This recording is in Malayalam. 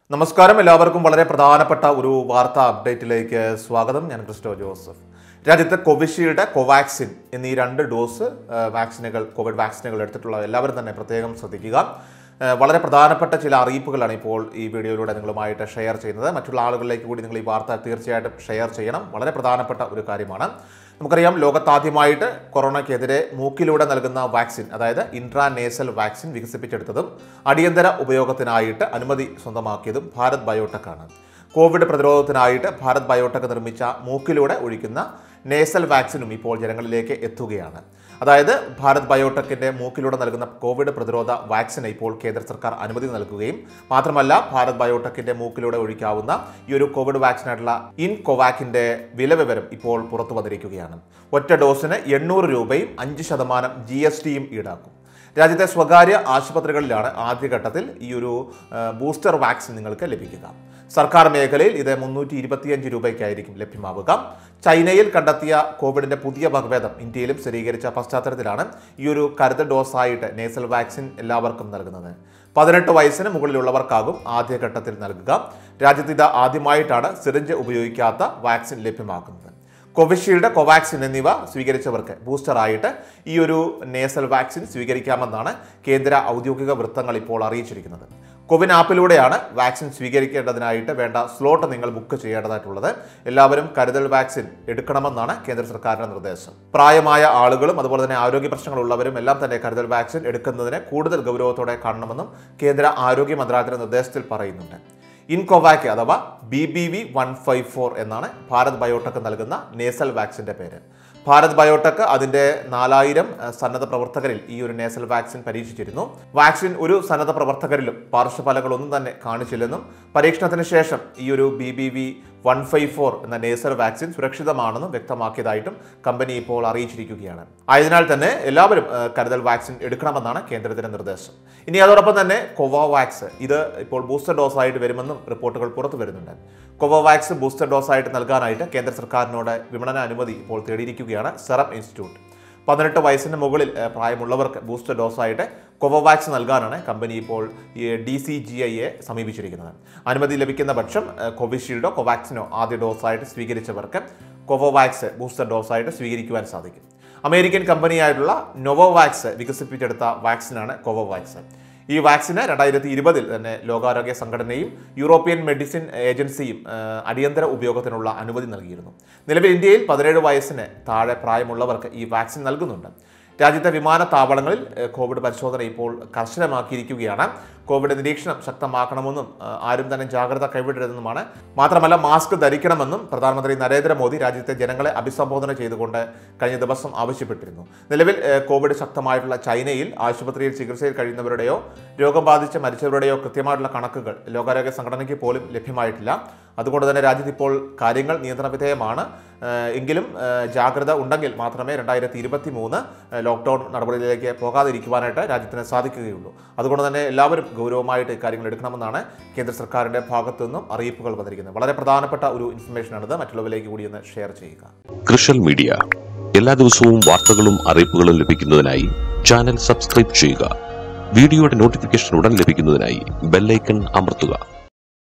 നമസ്കാരം എല്ലാവർക്കും വളരെ പ്രധാനപ്പെട്ട ഒരു വാർത്താ അപ്ഡേറ്റിലേക്ക് സ്വാഗതം ഞാൻ ക്രിസ്റ്റോ ജോസഫ് രാജ്യത്ത് കോവിഷീൽഡ് കോവാക്സിൻ എന്നീ രണ്ട് ഡോസ് ആ, വാക്സിനുകൾ കോവിഡ് വാക്സിനുകൾ എടുത്തിട്ടുള്ള എല്ലാവരും തന്നെ പ്രത്യേകം ശ്രദ്ധിക്കുക ആ, വളരെ പ്രധാനപ്പെട്ട ചില അറിയിപ്പുകളാണ് ഇപ്പോൾ ഈ വീഡിയോയിലൂടെ നിങ്ങളുമായിട്ട് ഷെയർ ചെയ്യുന്നത് മറ്റുള്ള ആളുകളിലേക്ക് കൂടി നിങ്ങൾ ഈ വാർത്ത തീർച്ചയായിട്ടും ഷെയർ ചെയ്യണം വളരെ പ്രധാനപ്പെട്ട ഒരു കാര്യമാണ് നമുക്കറിയാം ലോകത്താദ്യമായിട്ട് കൊറോണയ്ക്കെതിരെ മൂക്കിലൂടെ നൽകുന്ന വാക്സിൻ അതായത് ഇൻട്രാനേസൽ വാക്സിൻ വികസിപ്പിച്ചെടുത്തതും അടിയന്തര ഉപയോഗത്തിനായിട്ട് അനുമതി സ്വന്തമാക്കിയതും ഭാരത് ബയോടെക് ആണ് കോവിഡ് പ്രതിരോധത്തിനായിട്ട് ഭാരത് ബയോടെക് നിർമ്മിച്ച മൂക്കിലൂടെ ഒഴിക്കുന്ന നേസൽ വാക്സിനും ഇപ്പോൾ ജനങ്ങളിലേക്ക് എത്തുകയാണ് അതായത് ഭാരത് ബയോടെക്കിന്റെ മൂക്കിലൂടെ നൽകുന്ന കോവിഡ് പ്രതിരോധ വാക്സിന് ഇപ്പോൾ കേന്ദ്ര സർക്കാർ അനുമതി നൽകുകയും മാത്രമല്ല ഭാരത് ബയോടെക്കിന്റെ മൂക്കിലൂടെ ഒഴിക്കാവുന്ന ഈ ഒരു കോവിഡ് വാക്സിനായിട്ടുള്ള ഇൻ കോവാക്കിന്റെ വില വിവരം ഇപ്പോൾ പുറത്തു വന്നിരിക്കുകയാണ് ഒറ്റ ഡോസിന് എണ്ണൂറ് രൂപയും അഞ്ച് ശതമാനം ജി എസ് ടിയും ഈടാക്കും രാജ്യത്തെ സ്വകാര്യ ആശുപത്രികളിലാണ് ആദ്യഘട്ടത്തിൽ ഈ ഒരു ആ, ബൂസ്റ്റർ വാക്സിൻ നിങ്ങൾക്ക് ലഭിക്കുക സർക്കാർ മേഖലയിൽ ഇത് മുന്നൂറ്റി ഇരുപത്തിയഞ്ച് രൂപയ്ക്കായിരിക്കും ലഭ്യമാവുക ചൈനയിൽ കണ്ടെത്തിയ കോവിഡിന്റെ പുതിയ വകഭേദം ഇന്ത്യയിലും സ്ഥിരീകരിച്ച പശ്ചാത്തലത്തിലാണ് ഈ ഒരു കരുതൽ ഡോസായിട്ട് നേസൽ വാക്സിൻ എല്ലാവർക്കും നൽകുന്നത് പതിനെട്ട് വയസ്സിന് മുകളിലുള്ളവർക്കാകും ആദ്യഘട്ടത്തിൽ നൽകുക രാജ്യത്ത് ഇത് ആദ്യമായിട്ടാണ് സിറിഞ്ച് ഉപയോഗിക്കാത്ത വാക്സിൻ ലഭ്യമാക്കുന്നത് കോവിഷീൽഡ് കോവാക്സിൻ എന്നിവ സ്വീകരിച്ചവർക്ക് ബൂസ്റ്ററായിട്ട് ഈ ഒരു നേസൽ വാക്സിൻ സ്വീകരിക്കാമെന്നാണ് കേന്ദ്ര ഔദ്യോഗിക വൃത്തങ്ങൾ ഇപ്പോൾ അറിയിച്ചിരിക്കുന്നത് കോവിൻ ആപ്പിലൂടെയാണ് വാക്സിൻ സ്വീകരിക്കേണ്ടതിനായിട്ട് വേണ്ട സ്ലോട്ട് നിങ്ങൾ ബുക്ക് ചെയ്യേണ്ടതായിട്ടുള്ളത് എല്ലാവരും കരുതൽ വാക്സിൻ എടുക്കണമെന്നാണ് കേന്ദ്ര സർക്കാരിന്റെ നിർദ്ദേശം പ്രായമായ ആളുകളും അതുപോലെ തന്നെ ആരോഗ്യ പ്രശ്നങ്ങളുള്ളവരും എല്ലാം തന്നെ കരുതൽ വാക്സിൻ എടുക്കുന്നതിനെ കൂടുതൽ ഗൗരവത്തോടെ കാണണമെന്നും കേന്ദ്ര ആരോഗ്യ മന്ത്രാലയത്തിന്റെ നിർദ്ദേശത്തിൽ പറയുന്നുണ്ട് ഇൻകോവാക്ക് അഥവാ B B V one five four എന്നാണ് ഭാരത് ബയോടെക് നൽകുന്ന നേസൽ വാക്സിന്റെ പേര് ഭാരത് ബയോടെക് അതിന്റെ നാലായിരം അഹ്, സന്നദ്ധ പ്രവർത്തകരിൽ ഈ ഒരു നേസൽ വാക്സിൻ പരീക്ഷിച്ചിരുന്നു വാക്സിൻ ഒരു സന്നദ്ധ പ്രവർത്തകരിലും പാർശ്വഫലങ്ങളൊന്നും തന്നെ കാണിച്ചില്ലെന്നും പരീക്ഷണത്തിന് ശേഷം ഈ ഒരു B B V one five four എന്ന നേസൽ വാക്സിൻ സുരക്ഷിതമാണെന്നും വ്യക്തമാക്കിയതായിട്ടും കമ്പനി ഇപ്പോൾ അറിയിച്ചിരിക്കുകയാണ് ആയതിനാൽ തന്നെ എല്ലാവരും അഹ്, കരുതൽ വാക്സിൻ എടുക്കണമെന്നാണ് കേന്ദ്രത്തിന്റെ നിർദ്ദേശം ഇനി അതോടൊപ്പം തന്നെ കൊവോവാക്സ് ഇത് ഇപ്പോൾ ബൂസ്റ്റർ ഡോസ് ആയിട്ട് വരുമെന്നും റിപ്പോർട്ടുകൾ പുറത്തു വരുന്നുണ്ട് കൊവോവാക്സ് ബൂസ്റ്റർ ഡോസ് ആയിട്ട് നൽകാനായിട്ട് കേന്ദ്ര സർക്കാരിനോട് വിപണന അനുമതി ഇപ്പോൾ തേടിയിരിക്കുകയാണ് സെറം ഇൻസ്റ്റിറ്റ്യൂട്ട് പതിനെട്ട് വയസ്സിന് മുകളിൽ ഏഹ്, പ്രായമുള്ളവർക്ക് ബൂസ്റ്റർ ഡോസായിട്ട് കൊവോവാക്സ് നൽകാനാണ് കമ്പനി ഇപ്പോൾ ഈ ഡി സി ജി ഐയെ സമീപിച്ചിരിക്കുന്നത് അനുമതി ലഭിക്കുന്ന പക്ഷം ഏഹ്, കോവിഷീൽഡോ കോവാക്സിനോ ആദ്യ ഡോസായിട്ട് സ്വീകരിച്ചവർക്ക് കോവോവാക്സ് ബൂസ്റ്റർ ഡോസായിട്ട് സ്വീകരിക്കുവാൻ സാധിക്കും അമേരിക്കൻ കമ്പനിയായിട്ടുള്ള നൊവോവാക്സ് വികസിപ്പിച്ചെടുത്ത വാക്സിനാണ് കോവോവാക്സ് ഈ വാക്സിന് രണ്ടായിരത്തി ഇരുപതിൽ തന്നെ ലോകാരോഗ്യ സംഘടനയും യൂറോപ്യൻ മെഡിസിൻ ഏജൻസിയും ആ, അടിയന്തര ഉപയോഗത്തിനുള്ള അനുമതി നൽകിയിരുന്നു നിലവിൽ ഇന്ത്യയിൽ പതിനേഴ് വയസ്സിന് താഴെ പ്രായമുള്ളവർക്ക് ഈ വാക്സിൻ നൽകുന്നുണ്ട് രാജ്യത്തെ വിമാനത്താവളങ്ങളിൽ ഏ, കോവിഡ് പരിശോധന ഇപ്പോൾ കർശനമാക്കിയിരിക്കുകയാണ് കോവിഡ് നിരീക്ഷണം ശക്തമാക്കണമെന്നും ആ, ആരും തന്നെ ജാഗ്രത കൈവിടരുതെന്നുമാണ് മാത്രമല്ല മാസ്ക് ധരിക്കണമെന്നും പ്രധാനമന്ത്രി നരേന്ദ്രമോദി രാജ്യത്തെ ജനങ്ങളെ അഭിസംബോധന ചെയ്തുകൊണ്ട് കഴിഞ്ഞ ദിവസം ആവശ്യപ്പെട്ടിരുന്നു നിലവിൽ ഏ, കോവിഡ് ശക്തമായിട്ടുള്ള ചൈനയിൽ ആശുപത്രിയിൽ ചികിത്സയിൽ കഴിയുന്നവരുടെയോ രോഗം ബാധിച്ച് മരിച്ചവരുടെയോ കൃത്യമായിട്ടുള്ള കണക്കുകൾ ലോകാരോഗ്യ സംഘടനയ്ക്ക് പോലും ലഭ്യമായിട്ടില്ല അതുകൊണ്ട് തന്നെ രാജ്യത്ത് ഇപ്പോൾ കാര്യങ്ങൾ നിയന്ത്രണ വിധേയമാണ് ഏഹ് എങ്കിലും ഏഹ് ജാഗ്രത ഉണ്ടെങ്കിൽ മാത്രമേ രണ്ടായിരത്തി ഇരുപത്തി മൂന്ന് ലോക്ക്ഡൗൺ നടപടിയിലേക്ക് പോകാതിരിക്കുവാനായിട്ട് രാജ്യത്തിന് സാധിക്കുകയുള്ളൂ അതുകൊണ്ട് തന്നെ എല്ലാവരും ഗൗരവമായിട്ട് ഇക്കാര്യങ്ങൾ എടുക്കണമെന്നാണ് കേന്ദ്ര സർക്കാരിൻ്റെ ഭാഗത്തു നിന്നും അറിയിപ്പുകൾ വന്നിരിക്കുന്നത് വളരെ പ്രധാനപ്പെട്ട ഒരു ഇൻഫർമേഷനാണിത് മറ്റുള്ളവരിലേക്ക് കൂടി ഒന്ന് ഷെയർ ചെയ്യുക കൃഷൽ മീഡിയ എല്ലാ ദിവസവും വാർത്തകളും അറിയിപ്പുകളും ലഭിക്കുന്നതിനായി ചാനൽ സബ്സ്ക്രൈബ് ചെയ്യുക വീഡിയോയുടെ നോട്ടിഫിക്കേഷൻ ഉടൻ ലഭിക്കുന്നതിനായി ബെല്ലൈക്കൺ അമർത്തുക